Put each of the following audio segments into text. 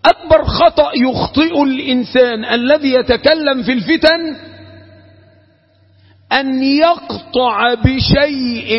أكبر خطأ يخطئ الإنسان الذي يتكلم في الفتن أن يقطع بشيء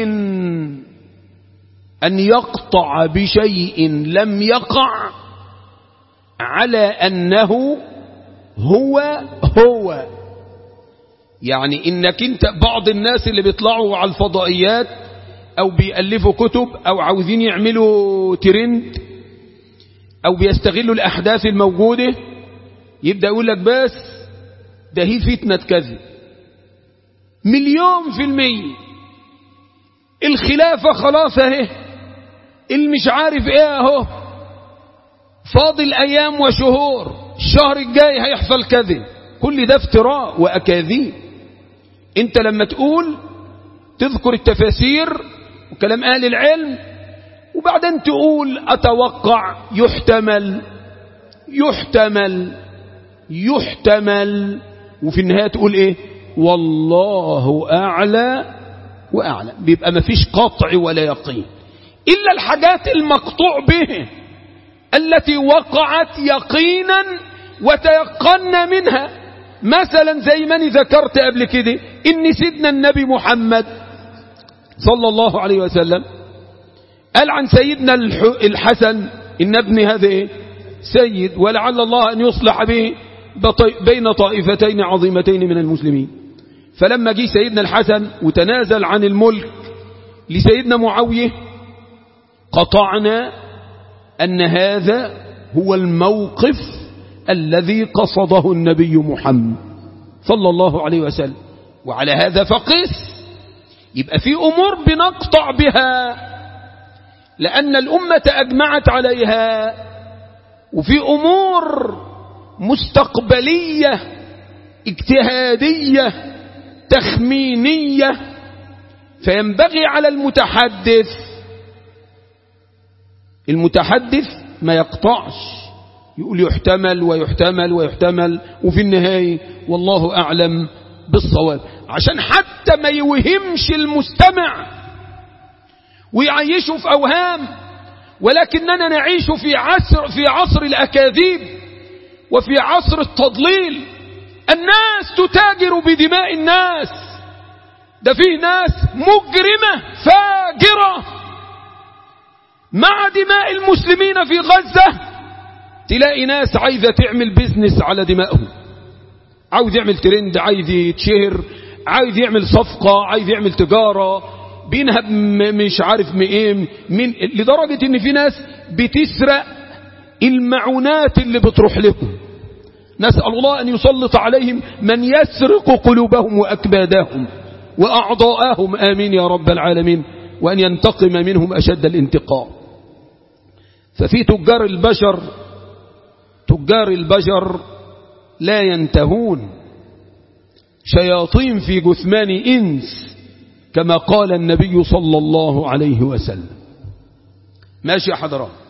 أن يقطع بشيء لم يقع على أنه هو هو يعني إنك انت بعض الناس اللي بيطلعوا على الفضائيات أو بيألفوا كتب أو عاوزين يعملوا ترند أو بيستغلوا الأحداث الموجودة يبدأ يقول لك بس ده هي فتنة كذب مليون في المية الخلافة خلاص اهي المش عارف ايه اهو فاضل ايام وشهور الشهر الجاي هيحصل كذب كل ده افتراء واكاذيب انت لما تقول تذكر التفاسير وكلام اهل العلم وبعدين تقول اتوقع يحتمل يحتمل يحتمل وفي النهاية تقول ايه والله أعلى وأعلى بيبقى ما فيش قطع ولا يقين إلا الحاجات المقطوع به التي وقعت يقينا وتيقنا منها مثلا زي ما أنا ذكرت قبل كده إن سيدنا النبي محمد صلى الله عليه وسلم قال عن سيدنا الحسن إن ابني هذا إيه؟ سيد ولعل الله أن يصلح به بين طائفتين عظيمتين من المسلمين فلما جه سيدنا الحسن وتنازل عن الملك لسيدنا معاوية قطعنا أن هذا هو الموقف الذي قصده النبي محمد صلى الله عليه وسلم وعلى هذا فقس يبقى في أمور بنقطع بها لأن الأمة أجمعت عليها وفي أمور مستقبلية اجتهادية تخمينية فينبغي على المتحدث المتحدث ما يقطعش يقول يحتمل ويحتمل ويحتمل وفي النهاية والله أعلم بالصواب عشان حتى ما يوهمش المستمع ويعيشه في أوهام ولكننا نعيش في عصر, في عصر الأكاذيب وفي عصر التضليل الناس تتاجر بدماء الناس ده فيه ناس مجرمة فاجرة مع دماء المسلمين في غزة تلاقي ناس عايزة تعمل بيزنس على دمائهم عاوز يعمل ترند عايز يتشهر عايز يعمل صفقة عايز يعمل تجارة بينهب مش عارف ايه من لدرجة ان في ناس بتسرق المعونات اللي بتروح لهم نسأل الله أن يسلط عليهم من يسرق قلوبهم وأكبادهم وأعضاءهم آمين يا رب العالمين وأن ينتقم منهم أشد الانتقام ففي تجار البشر تجار البشر لا ينتهون شياطين في جثمان إنس كما قال النبي صلى الله عليه وسلم ماشي يا حضرات